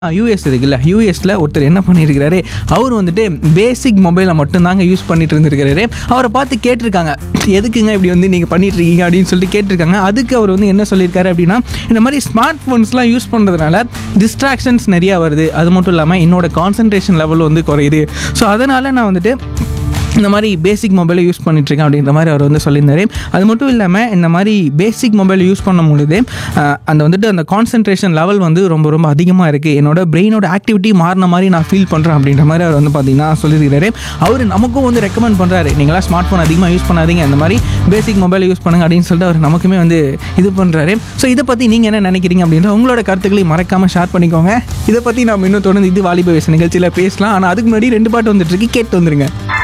US இருக்குல்ல யூஎஸில் ஒருத்தர் என்ன பண்ணியிருக்கிறாரு அவர் வந்துட்டு பேசிக் மொபைலை மட்டும்தாங்க யூஸ் பண்ணிட்டு இருந்திருக்காரு அவரை பார்த்து கேட்டிருக்காங்க எதுக்குங்க இப்படி வந்து நீங்கள் பண்ணிட்டு இருக்கீங்க அப்படின்னு சொல்லிட்டு கேட்டிருக்காங்க அதுக்கு அவர் வந்து என்ன சொல்லியிருக்காரு அப்படின்னா இந்த மாதிரி ஸ்மார்ட் ஃபோன்ஸ்லாம் யூஸ் பண்ணுறதுனால டிஸ்ட்ராக்ஷன்ஸ் நிறையா வருது அது மட்டும் இல்லாமல் என்னோட கான்சன்ட்ரேஷன் லெவல் வந்து குறையுது ஸோ அதனால் நான் வந்துட்டு இந்த மாதிரி பேசிக் மொபைலை யூஸ் பண்ணிட்டுருக்கேன் அப்படின்ற மாதிரி அவர் வந்து சொல்லியிருந்தாரு அது மட்டும் இல்லாமல் இந்த மாதிரி பேசிக் மொபைல் யூஸ் பண்ணும் பொழுது அஹ், அந்த வந்துட்டு அந்த கான்சன்ட்ரேஷன் லெவல் வந்து ரொம்ப ரொம்ப அதிகமாக இருக்குது என்னோட பிரெயினோட ஆக்டிவிட்டி மாறின மாதிரி நான் ஃபீல் பண்ணுறேன் அப்படின்ற மாதிரி அவர் வந்து பார்த்தீங்கன்னா சொல்லியிருக்கிறாரு அவர் நமக்கும் வந்து ரெக்கமெண்ட் பண்ணுறாரு நீங்களாம் ஸ்மார்ட் ஃபோன் அதிகமாக யூஸ் பண்ணாதீங்க இந்த மாதிரி பேசிக் மொபைல் யூஸ் பண்ணுங்க அப்படின்னு சொல்லிட்டு அவர் நமக்குமே வந்து இது பண்ணுறாரு ஸோ இதை பற்றி நீங்கள் என்ன நினைக்கிறீங்க அப்படின்ற உங்களோட கருத்துக்களை மறக்காமல் ஷேர் பண்ணிக்கோங்க இதை பற்றி நம்ம இன்னும் தொடர்ந்து இது வாலிப வயசு நிகழ்ச்சியில் பேசலாம் ஆனால் அதுக்கு முன்னாடி ரெண்டு பாட்டு வந்துட்டு இருக்கு கேட்டு வந்துருங்க